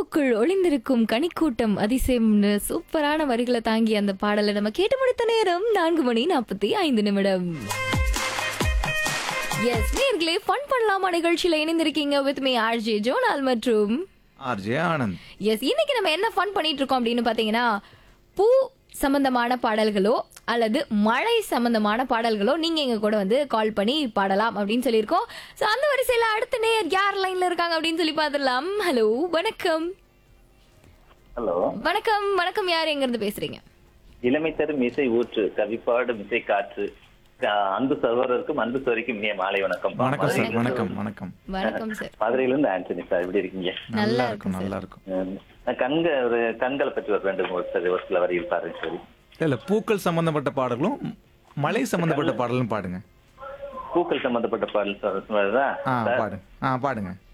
பூக்குள் ஒளிந்திருக்கும் கனிக்கூட்டம் அதிசயம்னு சூப்பரான வரிகளை தாங்கி அந்த பாடலை நம்ம கேட்டு முடித்த நேரம் நான்கு மணி நாற்பத்தி ஐந்து நிமிடம் எஸ் நேர்களே ஃபன் பண்ணலாமா நிகழ்ச்சியில இணைந்திருக்கீங்க வித் மீ ஆர்ஜே ஜோனால் மற்றும் ஆர்ஜே ஆனந்த் எஸ் இன்னைக்கு நம்ம என்ன ஃபன் பண்ணிட்டு இருக்கோம் அப்படின்னு பாத்தீங்கன்னா பூ சம்பந்தமான பாடல்களோ அல்லது மழை சம்பந்தமான பாடல்களோ நீங்க எங்க கூட வந்து கால் பண்ணி பாடலாம் அப்படின்னு சொல்லியிருக்கோம் ஸோ அந்த வரிசையில அடுத்த நேர் யார் லைன்ல இருக்காங்க அப்படின்னு சொல்லி பார்த்துடலாம் ஹலோ வணக்கம் ஹலோ வணக்கம் வணக்கம் யார் எங்க இருந்து பேசுறீங்க இளமை தரும் இசை ஊற்று கவிப்பாடும் இசை காற்று அஹ் அன்பு சகோதரருக்கும் அன்பு சோரிக்கும் இனிய மாலை வணக்கம் வணக்கம் சார் வணக்கம் வணக்கம் வணக்கம் சார் மதுரையில இருந்து ஆண்டனி சார் எப்படி இருக்கீங்க நல்லா இருக்கும் நல்லா இருக்கும் உம், நான் கங்க ஒரு கண்களை பற்றி ஒரு ரெண்டு மூணு சரி ஒரு சில வரியில் பாருங்க சரி இல்ல பூக்கள் சம்பந்தப்பட்ட பாடலும் மலை சம்பந்தப்பட்ட பாடலும் பாடுங்க பூக்கள் சம்பந்தப்பட்ட பாடல் சொல்றதா ஆ பாடுங்க ஆ பாடுங்க